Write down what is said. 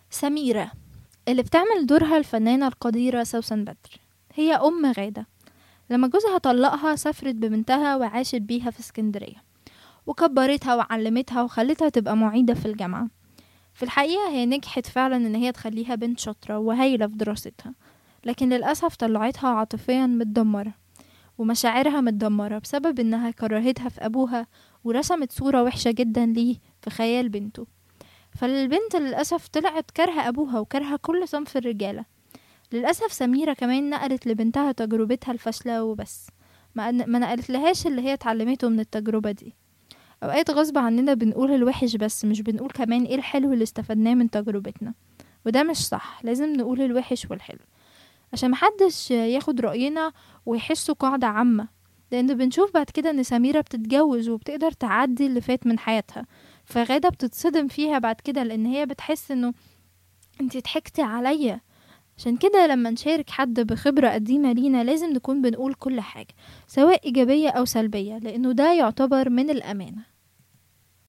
سميرة اللي بتعمل دورها الفنانة القديرة سوسن بدر هي أم غادة لما جوزها طلقها سافرت ببنتها وعاشت بيها في اسكندرية وكبرتها وعلمتها وخلتها تبقى معيدة في الجامعة في الحقيقة هي نجحت فعلا إن هي تخليها بنت شاطرة وهايلة في دراستها لكن للأسف طلعتها عاطفيا متدمرة ومشاعرها متدمرة بسبب إنها كرهتها في أبوها ورسمت صورة وحشة جدا ليه في خيال بنته فالبنت للأسف طلعت كارهة أبوها وكارهة كل صنف الرجالة للأسف سميرة كمان نقلت لبنتها تجربتها الفاشلة وبس ما ما نقلت لهاش اللي هي اتعلمته من التجربة دي أوقات غصب عننا بنقول الوحش بس مش بنقول كمان ايه الحلو اللي استفدناه من تجربتنا وده مش صح لازم نقول الوحش والحلو عشان محدش ياخد رأينا ويحسه قاعدة عامة لأن بنشوف بعد كده إن سميرة بتتجوز وبتقدر تعدي اللي فات من حياتها فغادة بتتصدم فيها بعد كده لأن هي بتحس إنه انتي ضحكتي عليا عشان كده لما نشارك حد بخبرة قديمة لينا لازم نكون بنقول كل حاجة سواء إيجابية أو سلبية لأنه ده يعتبر من الأمانة